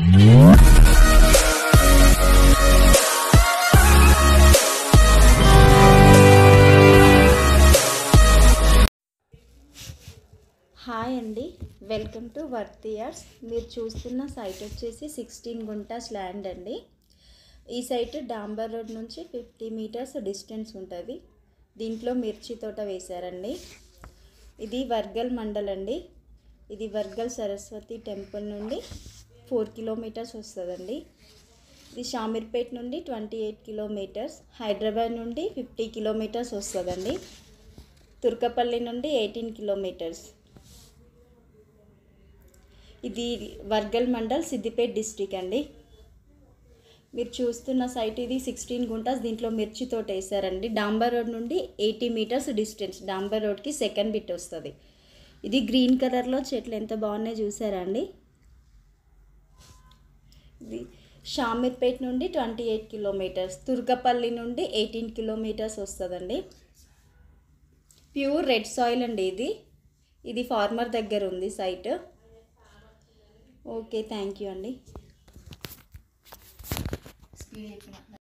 hi అండి welcome to వర్తియార్స్ మీరు చూస్తున్న సైట్ వచ్చేసి సిక్స్టీన్ గుంటాస్ ల్యాండ్ అండి ఈ సైట్ డాంబర్ రోడ్ నుంచి ఫిఫ్టీ మీటర్స్ డిస్టెన్స్ ఉంటుంది దీంట్లో మిర్చి తోట వేశారండి ఇది వర్గల్ మండల్ అండి ఇది వర్గల్ సరస్వతి టెంపుల్ నుండి ఫోర్ కిలోమీటర్స్ వస్తుందండి ఇది షామీర్పేట్ నుండి ట్వంటీ ఎయిట్ కిలోమీటర్స్ హైదరాబాద్ నుండి ఫిఫ్టీ కిలోమీటర్స్ వస్తుందండి తుర్కపల్లి నుండి ఎయిటీన్ కిలోమీటర్స్ ఇది వర్గల్ మండల్ సిద్దిపేట్ డిస్టిక్ అండి మీరు చూస్తున్న సైట్ ఇది సిక్స్టీన్ గుంటాస్ దీంట్లో మిర్చి తోట వేసారండి డాంబర్ రోడ్ నుండి ఎయిటీ మీటర్స్ డిస్టెన్స్ డాంబర్ రోడ్కి సెకండ్ బిట్ వస్తుంది ఇది గ్రీన్ కలర్లో చెట్లు ఎంత బాగున్నాయి చూసారా అండి ఇది షామీర్పేట్ నుండి ట్వంటీ ఎయిట్ కిలోమీటర్స్ తుర్కపల్లి నుండి ఎయిటీన్ కిలోమీటర్స్ వస్తుందండి ప్యూర్ రెడ్ సాయిల్ అండి ఇది ఇది ఫార్మర్ దగ్గర ఉంది సైట్ ఓకే థ్యాంక్ యూ అండి